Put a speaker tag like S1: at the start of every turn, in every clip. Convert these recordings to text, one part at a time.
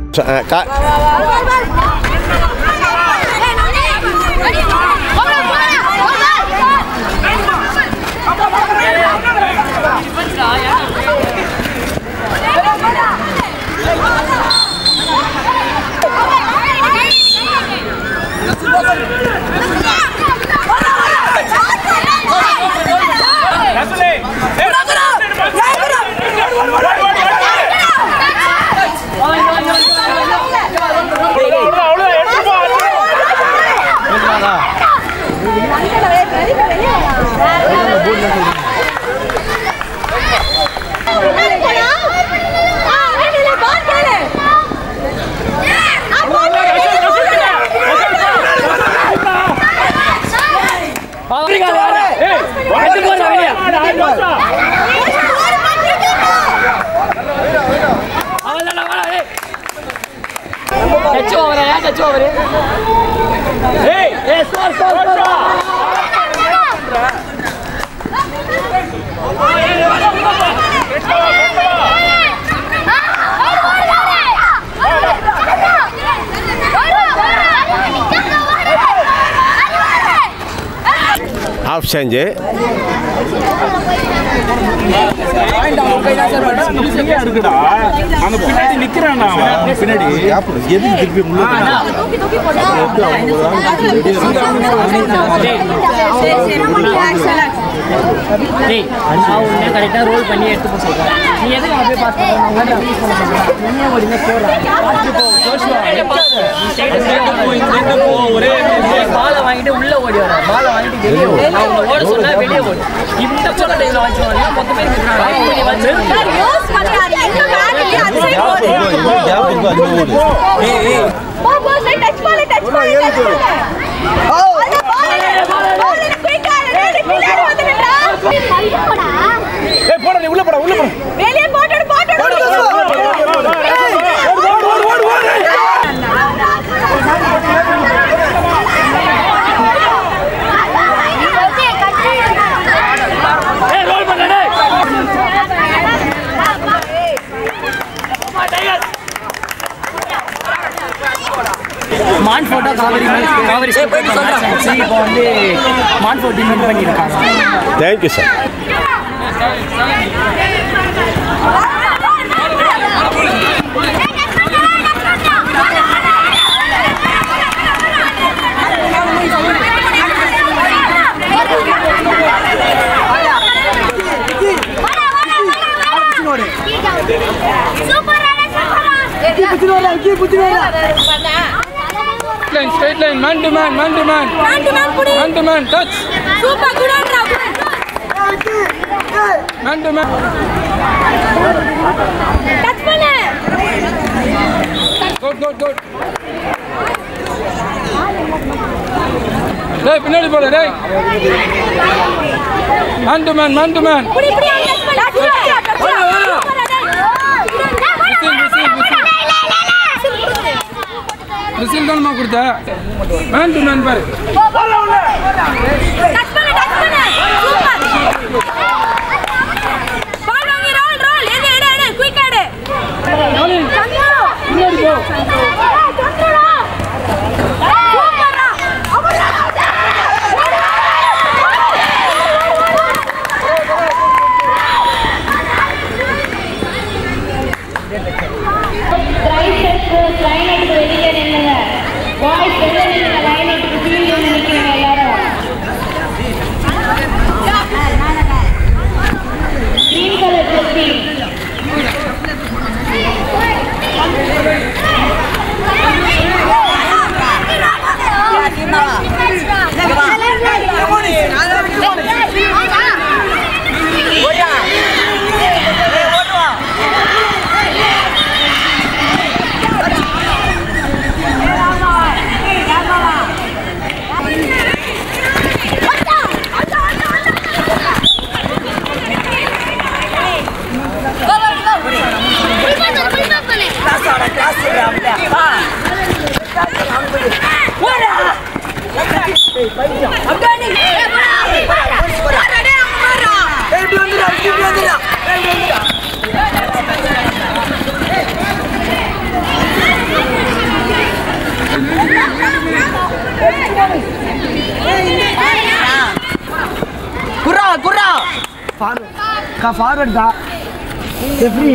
S1: அஹ், கா-
S2: touch over ஏன் touch over ஏய் ஏய் ஸ்கோர் ஸ்கோர்
S1: ஆஃப் சேஞ்சு
S3: இருக்குடா அங்க பின்னாடி நிக்கிறான் அவன் பின்னாடி எதுக்கு திருப்பி உள்ள
S2: டேய் நான் உன்னை கரெக்டாக ரோல் பண்ணி எடுத்து போக சொல்கிறேன் நீ எதுக்கு அப்படியே பாஸ் பண்ணுற நான் உன்னை ரிலீஸ் பண்ண சொல்கிறேன் என்ன ஒரு போடுறேன் பார்த்து போ ஜோஷுவா ஒரே பாலை வாங்கிட்டு உள்ள ஓடி வர பாலை வாங்கிட்டு வெளியே ஓடு நான் உன்னை ஓட சொன்னா வெளியே ஓடு இந்த போல டைம்ல வச்சு ஓடினா மொத்த பேர் இருக்கிறாங்க நீ வந்து
S3: ஏய் போடா நீ உள்ள போடா உள்ள போடா
S4: வெளியே போட்டு போட்டு
S2: ஏய் ரோல் பண்ணு டேய் மான் photo Kaveri match Kaveri match இப்போ வந்து மான் போட்டி வின் பண்ணியிருக்காங்க
S1: thank you sir
S5: line straight line man to man man to man man to man touch
S4: super good
S5: man to man
S4: touch பண்ணு
S5: குட் குட் குட் டேய் பின்னாடி போல டேய் man to man man to man
S4: புடி புடி அங்க touch பண்ணு
S5: whistle தானமா கொடுத்த மேன் டு மேன் பாரு
S4: டச் பண்ணு டச் பண்ணு சூப்பர் பால் வாங்கி ரோல் ரோல் எடு எடு எடு குயிக் எடு சந்தியா
S5: பின்னாடி போ
S4: சந்தியா சூப்பரா
S2: ஃபார்வர்ட் ஃபார்வர்ட் தான் எப்படி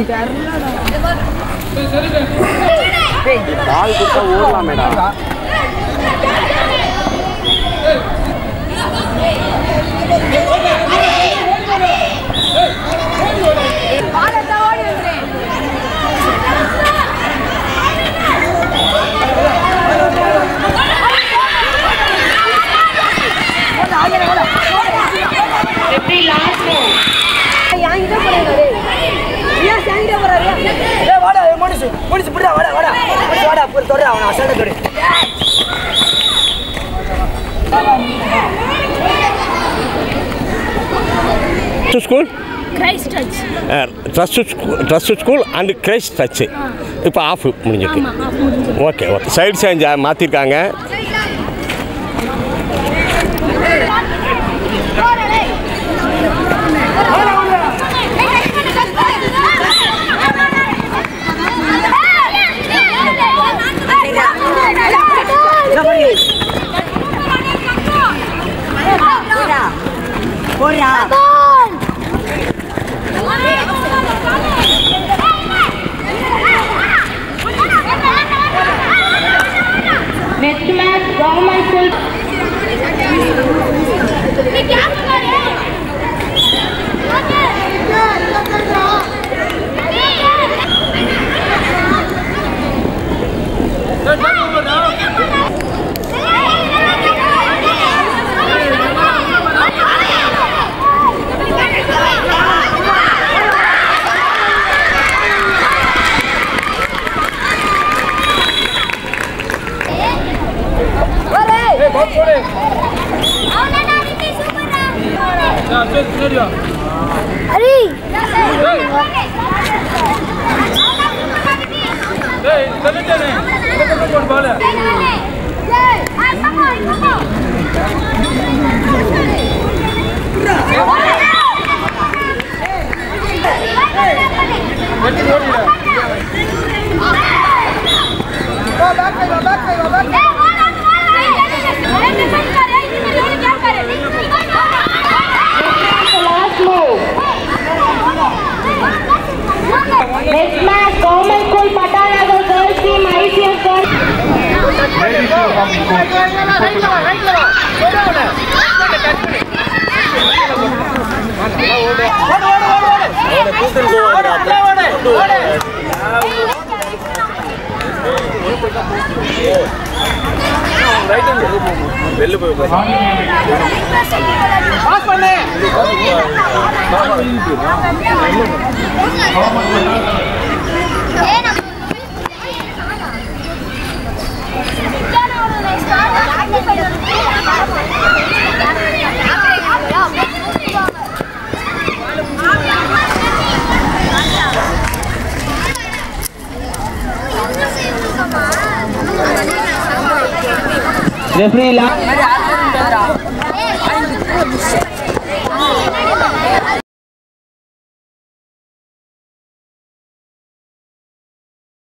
S1: பால் கொடுத்தா ஓடலாம் மேடம்
S4: பாலத்தை ஓடி வந்துரு என்கிட்ட போறாரு ஏன் என்கிட்ட போறாரு
S2: ஏ வாடா ஏ மனுஷு மனுஷு புடிடா வாடா வாடா மனுஷு வாடா புடி தொடர அவன அசல்ட்ட தொடு
S1: school
S4: Christ church
S1: trust trust school and Christ touch இப்போ ஆஃப் முடிஞ்சிருக்கு ஓகே ஓகே சைடு சேஞ்ச் மாற்றிருக்காங்க
S2: போறியா
S6: Next match, government school. Last move. Next match, government school Patanagar girls team ICS girls.
S2: Referee